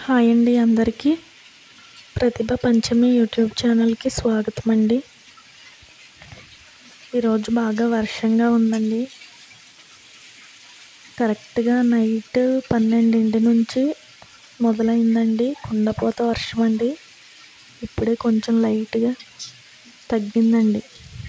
hi అండి అందరికీ ప్రతిభ పంచమి YouTube ఛానల్కి స్వాగతం అండి ఈరోజు బాగా వర్షంగా ఉందండి కరెక్ట్గా నైట్ పన్నెండింటి నుంచి మొదలైందండి కుండపోత వర్షం అండి ఇప్పుడే కొంచెం లైట్గా తగ్గిందండి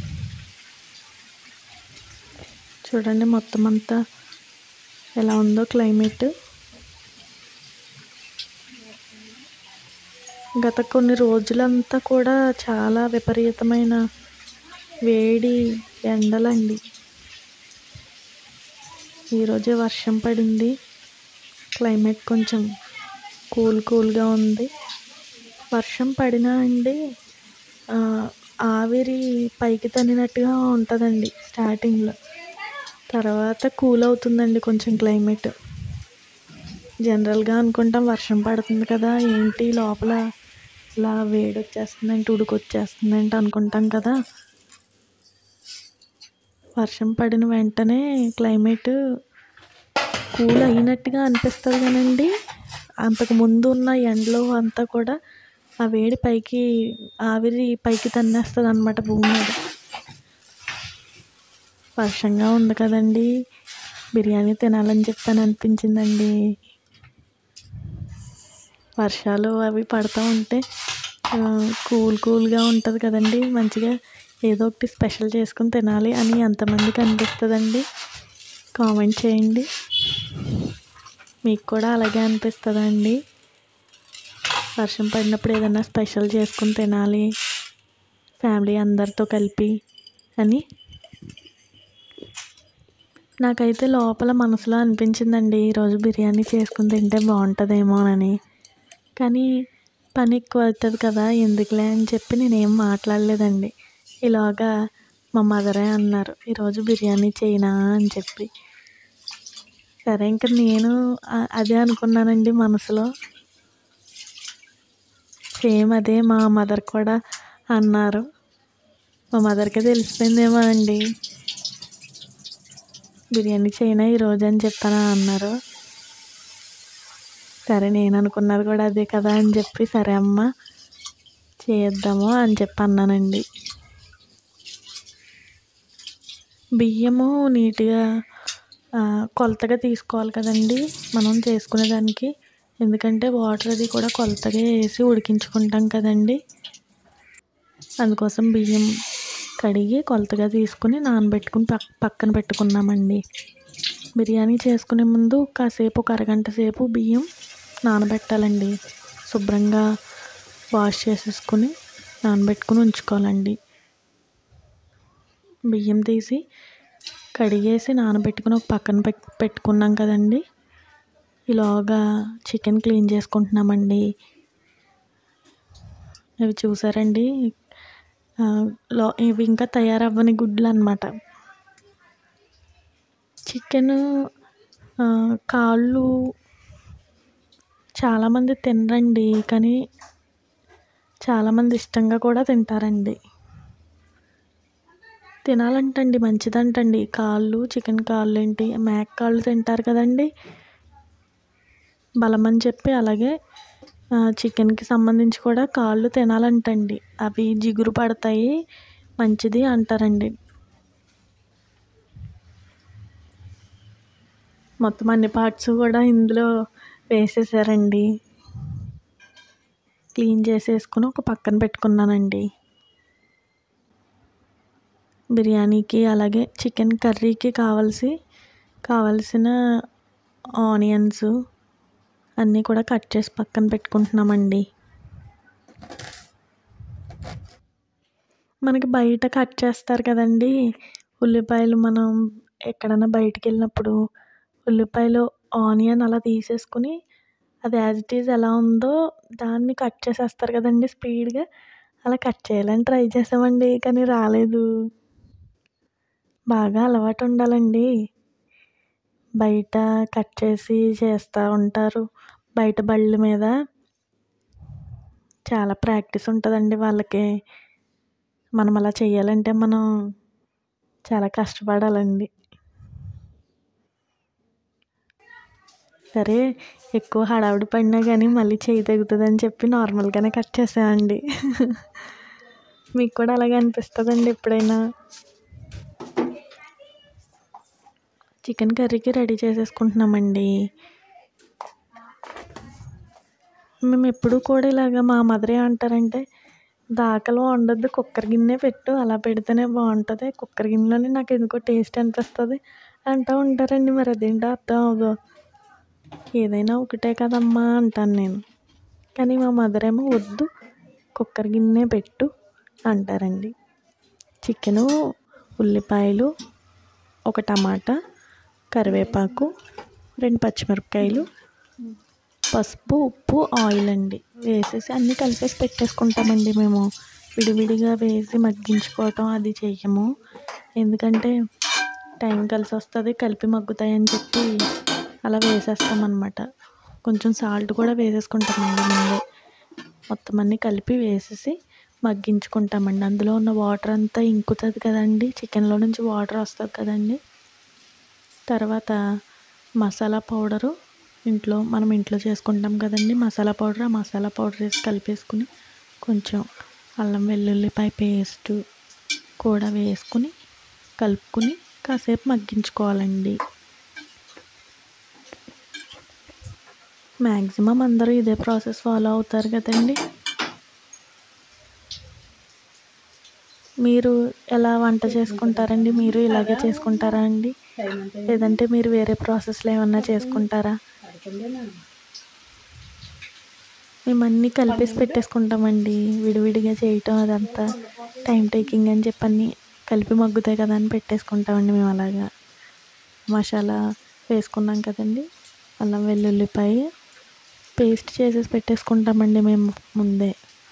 చూడండి మొత్తం అంతా ఎలా ఉందో క్లైమేట్ గత కొన్ని రోజులంతా కూడా చాలా విపరీతమైన వేడి ఎండలండి ఈరోజే వర్షం పడింది క్లైమేట్ కొంచెం కూల్ కూల్గా ఉంది వర్షం పడినా అండి ఆ, ఆవిరి పైకి తన్నినట్టుగా ఉంటుందండి స్టార్టింగ్లో తర్వాత కూల్ అవుతుందండి కొంచెం క్లైమేట్ జనరల్గా అనుకుంటాం వర్షం పడుతుంది కదా ఏంటి లోపల ఇలా వేడి వచ్చేస్తుందంటే ఉడుకు వచ్చేస్తుందంటే అనుకుంటాం కదా వర్షం పడిన వెంటనే క్లైమేట్ కూల్ అయినట్టుగా అనిపిస్తుంది కానండి అంతకు ముందు ఉన్న ఎండలో అంతా కూడా ఆ వేడి పైకి ఆవిరి పైకి తన్నేస్తుంది అనమాట భూమి మీద వర్షంగా ఉంది కదండి బిర్యానీ తినాలని చెప్పని అనిపించిందండి వర్షాలు అవి పడుతూ ఉంటే ఆ, కూల్ కూల్గా ఉంటుంది కదండి మంచిగా ఏదో ఒకటి స్పెషల్ చేసుకుని తినాలి అని ఎంతమందికి అనిపిస్తుందండి కామెంట్ చేయండి మీకు కూడా అలాగే అనిపిస్తుందా అండి వర్షం పడినప్పుడు ఏదైనా స్పెషల్ చేసుకుని తినాలి ఫ్యామిలీ అందరితో కలిపి అని నాకైతే లోపల మనసులో అనిపించిందండి ఈరోజు బిర్యానీ చేసుకుని తింటే బాగుంటుందేమోనని కానీ పని ఎక్కువ అవుతుంది కదా ఎందుకులే అని చెప్పి నేనేం మాట్లాడలేదండి ఇలాగా మా మదరే అన్నారు ఈరోజు బిర్యానీ చేయనా అని చెప్పి సరే ఇంకా నేను ఆ- అదే అనుకున్నానండి మనసులో సేమ్ అదే మా మదర్ కూడా అన్నారు మా మదర్కి తెలిసిపోయిందేమో అండి బిర్యానీ చేయనా ఈరోజు అని చెప్పాను అన్నారు సరే నేను అనుకున్నది కూడా అదే కదా అని చెప్పి సరే అమ్మ చేద్దాము అని చెప్పి అన్నానండి బియ్యము నీట్గా ఆ, కొలతగా తీసుకోవాలి కదండి మనం చేసుకునే దానికి ఎందుకంటే వాటర్ అది కూడా కొలతగా వేసి ఉడికించుకుంటాం కదండి అందుకోసం బియ్యం కడిగి కొలతగా తీసుకుని నానబెట్టుకుని పక్ పక్కన పెట్టుకున్నామండి బిర్యానీ చేసుకునే ముందు కాసేపు ఒక అరగంట సేపు బియ్యం నానబెట్టాలండి శుభ్రంగా వాష్ చేసేసుకుని నానబెట్టుకుని ఉంచుకోవాలండి బియ్యం తీసి కడిగేసి నానబెట్టుకుని ఒక పక్కన పెట్ పెట్టుకున్నాం కదండి ఇలాగా చికెన్ క్లీన్ చేసుకుంటున్నామండి ఇవి చూసారండి ఆ, లో ఇవి ఇంకా తయారవ్వని గుడ్లు అనమాట చికెన్ కాళ్ళు చాలామంది తినరండి కానీ చాలామంది ఇష్టంగా కూడా తింటారండి తినాలంటండి మంచిదంటండి కాళ్ళు చికెన్ కాళ్ళు ఏంటి మేక కాళ్ళు తింటారు కదండి బలం అని చెప్పి అలాగే ఆ, చికెన్కి సంబంధించి కూడా కాళ్ళు తినాలంటండి అవి జిగురు పడతాయి మంచిది అంటారండి మొత్తం అన్ని పార్ట్స్ కూడా ఇందులో వేసేసారండి క్లీన్ చేసేసుకుని ఒక పక్కన పెట్టుకున్నానండి బిర్యానీకి అలాగే చికెన్ కర్రీకి కావాల్సి కావలసిన ఆనియన్స్ అన్నీ కూడా కట్ చేసి పక్కన పెట్టుకుంటున్నామండి మనకి బయట కట్ చేస్తారు కదండి ఉల్లిపాయలు మనం ఎక్కడైనా బయటికి వెళ్ళినప్పుడు ఉల్లిపాయలు ఆనియన్ అలా తీసేసుకుని అది యాజ్ ఇట్ ఈజ్ ఎలా ఉందో దాన్ని కట్ చేసేస్తారు కదండి స్పీడ్గా అలా కట్ చేయాలని ట్రై చేసామండి కానీ రాలేదు బాగా అలవాటు ఉండాలండి బయట కట్ చేసి చేస్తూ ఉంటారు బయట బళ్ళ మీద చాలా ప్రాక్టీస్ ఉంటుందండి వాళ్ళకి మనం అలా చేయాలంటే మనం చాలా కష్టపడాలండి సరే ఎక్కువ హడావుడి పడినా కానీ మళ్ళీ చేయి తెగుతుందని చెప్పి నార్మల్గానే కట్ చేసామండి మీకు కూడా అలాగే అనిపిస్తుందండి ఎప్పుడైనా చికెన్ కర్రీకి రెడీ చేసేసుకుంటున్నామండి మేము ఎప్పుడూ కూడా ఇలాగ మా మదర్ ఏమంటారంటే దాకలో వండొద్దు కుక్కర్ గిన్నె పెట్టు అలా పెడితేనే బాగుంటుంది కుక్కర్ గిన్నెలోనే నాకు ఎందుకో టేస్ట్ అనిపిస్తుంది అంటూ ఉంటారండి మరి అదేంటో అర్థం అవ్వదు ఏదైనా ఒకటే కదమ్మా అంటాను నేను కానీ మా మదర్ ఏమో వద్దు కుక్కర్ గిన్నె పెట్టు అంటారండి చికెను ఉల్లిపాయలు ఒక టమాటా కరివేపాకు రెండు పచ్చిమిరపకాయలు పసుపు ఉప్పు ఆయిల్ అండి వేసేసి అన్నీ కలిపేసి పెట్టేసుకుంటామండి మేము విడివిడిగా వేసి మగ్గించుకోవటం అది చెయ్యము ఎందుకంటే టైం కలిసి వస్తుంది కలిపి మగ్గుతాయని చెప్పి అలా వేసేస్తాం అనమాట కొంచెం సాల్ట్ కూడా వేసేసుకుంటామండి ముందే మొత్తం అన్నీ కలిపి వేసేసి మగ్గించుకుంటామండి అందులో ఉన్న వాటర్ అంతా ఇంకుతుంది కదండి చికెన్లో నుంచి వాటర్ వస్తుంది కదండి తర్వాత మసాలా పౌడరు ఇంట్లో మనం ఇంట్లో చేసుకుంటాం కదండి మసాలా పౌడర్ ఆ మసాలా పౌడర్ వేసి కలిపేసుకుని కొంచెం అల్లం వెల్లుల్లిపాయ పేస్టు కూడా వేసుకుని కలుపుకుని కాసేపు మగ్గించుకోవాలండి మ్యాక్సిమం అందరూ ఇదే ప్రాసెస్ ఫాలో అవుతారు కదండి మీరు ఎలా వంట చేసుకుంటారండి మీరు ఇలాగే చేసుకుంటారా అండి లేదంటే మీరు వేరే ప్రాసెస్లో ఏమన్నా చేసుకుంటారా మేము అన్నీ కలిపేసి పెట్టేసుకుంటామండి విడివిడిగా చేయటం అదంతా టైం టేకింగ్ అని చెప్పి అన్నీ కలిపి మగ్గుతాయి కదా అని పెట్టేసుకుంటామండి మేము అలాగా మసాలా వేసుకున్నాం కదండి అల్లం వెల్లుల్లిపాయ పేస్ట్ చేసేసి పెట్టేసుకుంటామండి మేము ముందే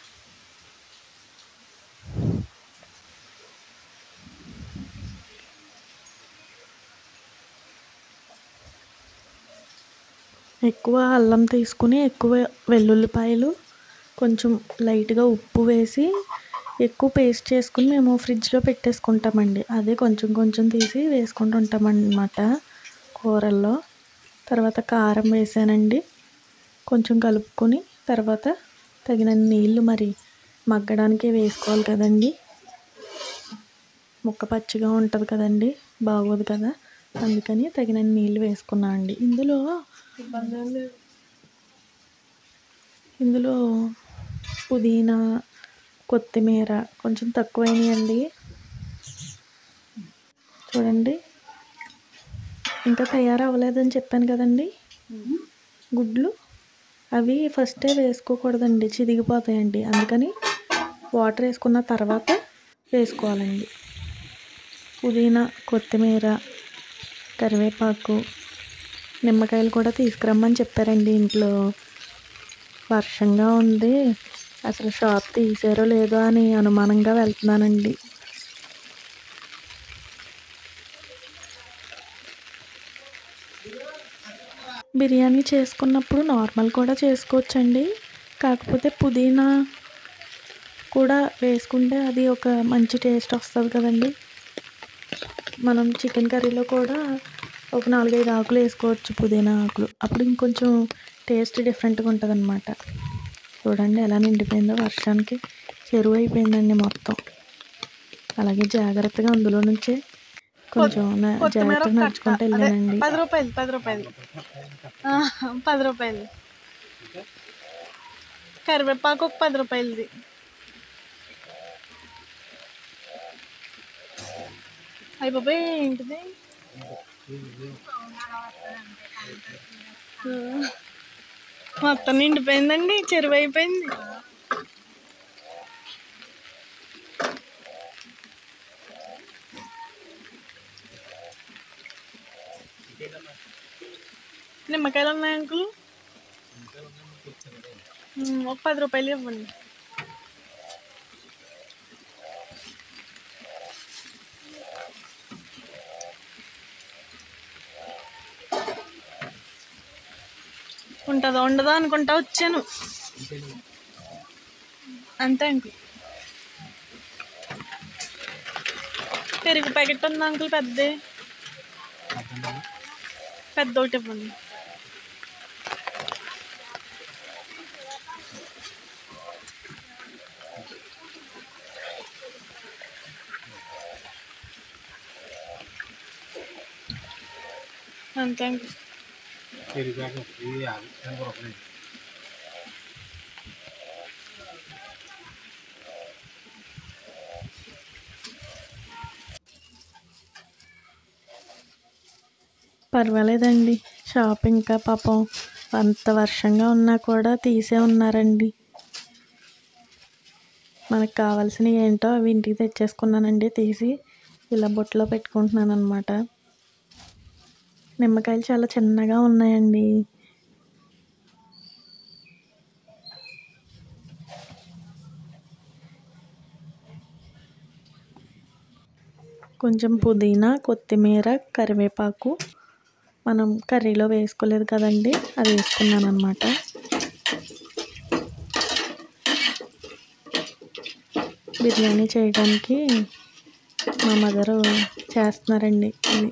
ఎక్కువ అల్లం తీసుకుని ఎక్కువ వెల్లుల్లిపాయలు కొంచెం లైట్గా ఉప్పు వేసి ఎక్కువ పేస్ట్ చేసుకుని మేము ఫ్రిడ్జ్లో పెట్టేసుకుంటామండి అదే కొంచెం కొంచెం తీసి వేసుకుంటూ ఉంటామన్నమాట కూరల్లో తర్వాత కారం వేసానండి కొంచెం కలుపుకొని తర్వాత తగినన్ని నీళ్ళు మరి మగ్గడానికి వేసుకోవాలి కదండి ముక్క పచ్చిగా ఉంటుంది కదండి బాగోదు కదా అందుకని తగినన్ని నీళ్ళు వేసుకున్నా అండి ఇందులో ఇందులో పుదీనా కొత్తిమీర కొంచెం తక్కువైనాయండి చూడండి ఇంకా తయారవ్వలేదని చెప్పాను కదండి గుడ్లు అవి ఫస్టే వేసుకోకూడదండి చిదిగిపోతాయండి అందుకని వాటర్ వేసుకున్న తర్వాత వేసుకోవాలండి పుదీనా కొత్తిమీర కరివేపాకు నిమ్మకాయలు కూడా తీసుకురమ్మని చెప్పారండి ఇంట్లో వర్షంగా ఉంది అసలు షాప్ తీసారో లేదో అని అనుమానంగా వెళ్తున్నానండి బిర్యానీ చేసుకున్నప్పుడు నార్మల్ కూడా చేసుకోవచ్చండి కాకపోతే పుదీనా కూడా వేసుకుంటే అది ఒక మంచి టేస్ట్ వస్తుంది కదండి మనం చికెన్ కర్రీలో కూడా ఒక నాలుగైదు ఆకులు వేసుకోవచ్చు పుదీనా ఆకులు అప్పుడు ఇంకొంచెం టేస్ట్ డిఫరెంట్గా ఉంటుంది అనమాట చూడండి ఎలా నిండిపోయిందో వర్షానికి చెరువు అయిపోయిందండి మొత్తం అలాగే జాగ్రత్తగా అందులో నుంచే కొంచెం నా- జాగ్రత్తగా నడుచుకుంటూ వెళ్ళానండి పది రూపాయలు పది రూపాయలు ఆ, పది రూపాయలు కరివేపాకు ఒక పది రూపాయలది అయిపోయి ఏంటిది ఆ, మొత్తం నిండిపోయిందండి చెరువు అయిపోయింది నిమ్మకాయలు ఉన్నాయి అంకుల్ మ్మ్, ఒక పది రూపాయలు ఇవ్వండి ఉంటుందా ఉండదా అనుకుంటా వచ్చాను అంతే అంకుల్ పెరుగు ప్యాకెట్ ఉందా అంకుల్ పెద్దది పెద్ద ఒకటి ఇవ్వండి అంతే అండి పెరిగాక ఇది యాభై ఎనభై రూపాయలు పర్వాలేదండి షాప్ ఇంకా పాపం అంత వర్షంగా ఉన్నా కూడా తీసే ఉన్నారండి మనకు కావాల్సినవి ఏంటో అవి ఇంటికి తెచ్చేసుకున్నానండి తీసి ఇలా బొట్లో పెట్టుకుంటున్నాను అనమాట నిమ్మకాయలు చాలా చిన్నగా ఉన్నాయండి కొంచెం పుదీనా కొత్తిమీర కరివేపాకు మనం కర్రీలో వేసుకోలేదు కదండి అది వేసుకున్నాను అనమాట బిర్యానీ చేయడానికి మా మదరు చేస్తున్నారండి ఇది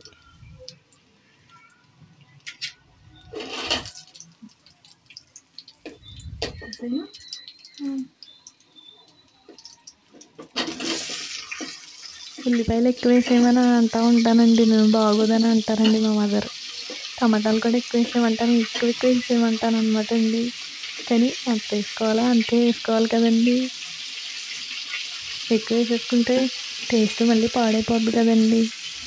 ఉల్లిపాయలు ఎక్కువ వేసేయమని అంటూ ఉంటానండి నేను బాగోదని అంటారండి మా మదర్ టమాటాలు కూడా ఎక్కువ వేసేయమంటాను ఎక్కువ ఎక్కువ వేసేయమంటాను అనమాట అండి కానీ ఎంత వేసుకోవాలో అంతే వేసుకోవాలి కదండి ఎక్కువ వేసేసుకుంటే టేస్ట్ మళ్ళీ పాడైపోద్ది కదండి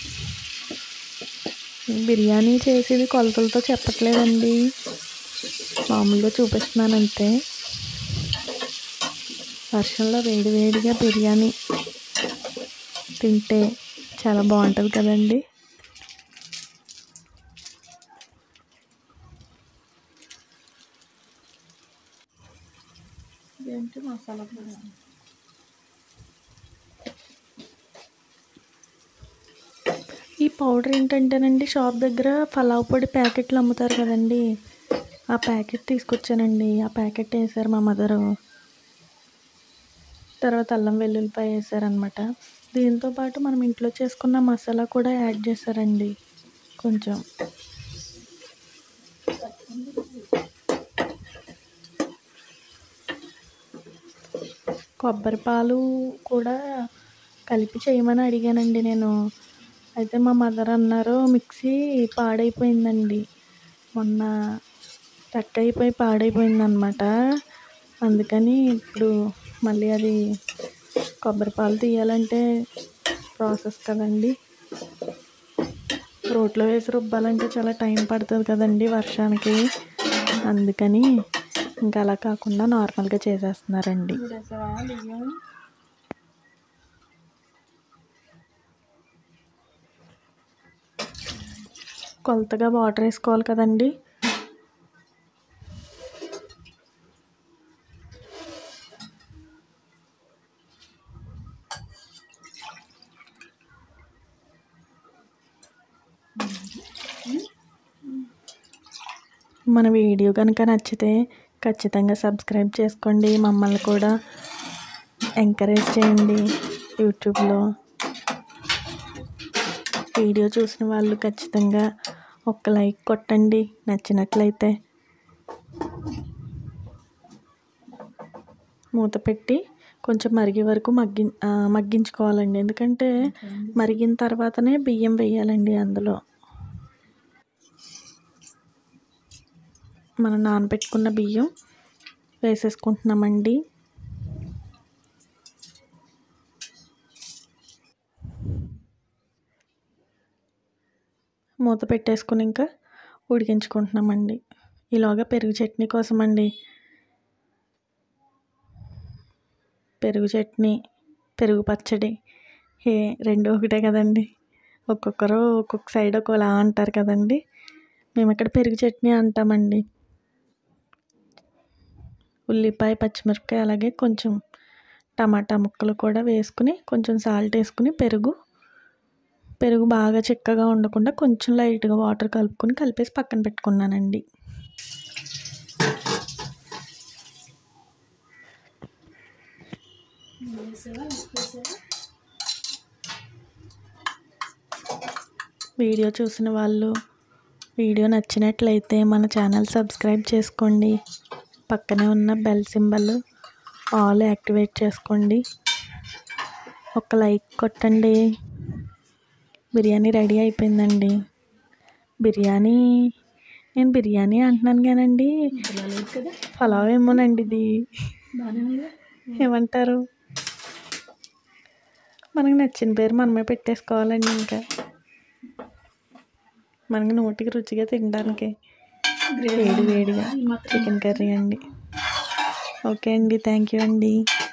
బిర్యానీ చేసేది కొలతలతో చెప్పట్లేదండి మామూలుగా చూపిస్తున్నాను అంతే వర్షంలో వేడి వేడిగా బిర్యానీ తింటే చాలా బాగుంటుంది కదండి ఇదేంటి మసాలా పొడి ఈ పౌడర్ ఏంటంటేనండి షాప్ దగ్గర పలావ్ పొడి ప్యాకెట్లు అమ్ముతారు కదండి ఆ ప్యాకెట్ తీసుకొచ్చానండి ఆ ప్యాకెట్ వేసారు మా మదరు తర్వాత అల్లం వెల్లుల్లిపాయ వేసారనమాట దీంతో పాటు మనం ఇంట్లో చేసుకున్న మసాలా కూడా యాడ్ చేశారండి కొంచెం కొబ్బరి పాలు కూడా కలిపి చేయమని అడిగానండి నేను అయితే మా మదర్ అన్నారు మిక్సీ పాడైపోయిందండి మొన్న స్టక్ అయిపోయి పాడైపోయిందనమాట అందుకని ఇప్పుడు మళ్ళీ అది కొబ్బరి పాలు తీయాలంటే ప్రాసెస్ కదండి రోట్లో వేసి రుబ్బాలంటే చాలా టైం పడుతుంది కదండి వర్షానికి అందుకని ఇంకా అలా కాకుండా నార్మల్గా చేసేస్తున్నారండి వేసావా బియ్యం కొలతగా వాటర్ వేసుకోవాలి కదండి మన వీడియో కనుక నచ్చితే ఖచ్చితంగా సబ్స్క్రైబ్ చేసుకోండి మమ్మల్ని కూడా ఎంకరేజ్ చేయండి యూట్యూబ్లో వీడియో చూసిన వాళ్ళు ఖచ్చితంగా ఒక లైక్ కొట్టండి నచ్చినట్లయితే మూత పెట్టి కొంచెం మరిగే వరకు మగ్గి ఆ, మగ్గించుకోవాలండి ఎందుకంటే మరిగిన తర్వాతనే బియ్యం వేయాలండి అందులో మనం నానబెట్టుకున్న బియ్యం వేసేసుకుంటున్నామండి మూత పెట్టేసుకుని ఇంకా ఉడికించుకుంటున్నామండి ఈలోగా పెరుగు చట్నీ కోసం అండి పెరుగు చట్నీ పెరుగు పచ్చడి ఏ రెండు ఒకటే కదండి ఒక్కొక్కరు ఒక్కొక్క సైడ్ ఒకలా అంటారు కదండి మేము ఇక్కడ పెరుగు చట్నీ అంటామండి ఉల్లిపాయ పచ్చిమిరపకాయ అలాగే కొంచెం టమాటా ముక్కలు కూడా వేసుకుని కొంచెం సాల్ట్ వేసుకుని పెరుగు పెరుగు బాగా చిక్కగా ఉండకుండా కొంచెం లైట్గా వాటర్ కలుపుకొని కలిపేసి పక్కన పెట్టుకున్నానండి వీడియో చూసిన వాళ్ళు వీడియో నచ్చినట్లయితే మన ఛానల్ సబ్స్క్రైబ్ చేసుకోండి పక్కనే ఉన్న బెల్ సింబల్ ఆల్ యాక్టివేట్ చేసుకోండి ఒక లైక్ కొట్టండి బిర్యానీ రెడీ అయిపోయిందండి బిర్యానీ నేను బిర్యానీ అంటున్నాను కానండి కదా పలావ్ ఏమోనండి ఇది బాగానే ఉంది ఏమంటారు మనకి నచ్చిన పేరు మనమే పెట్టేసుకోవాలండి ఇంకా మనకి నోటికి రుచిగా తినడానికి వేడి వేడిగా చికెన్ కర్రీ అండి ఓకే అండి థ్యాంక్ యూ అండి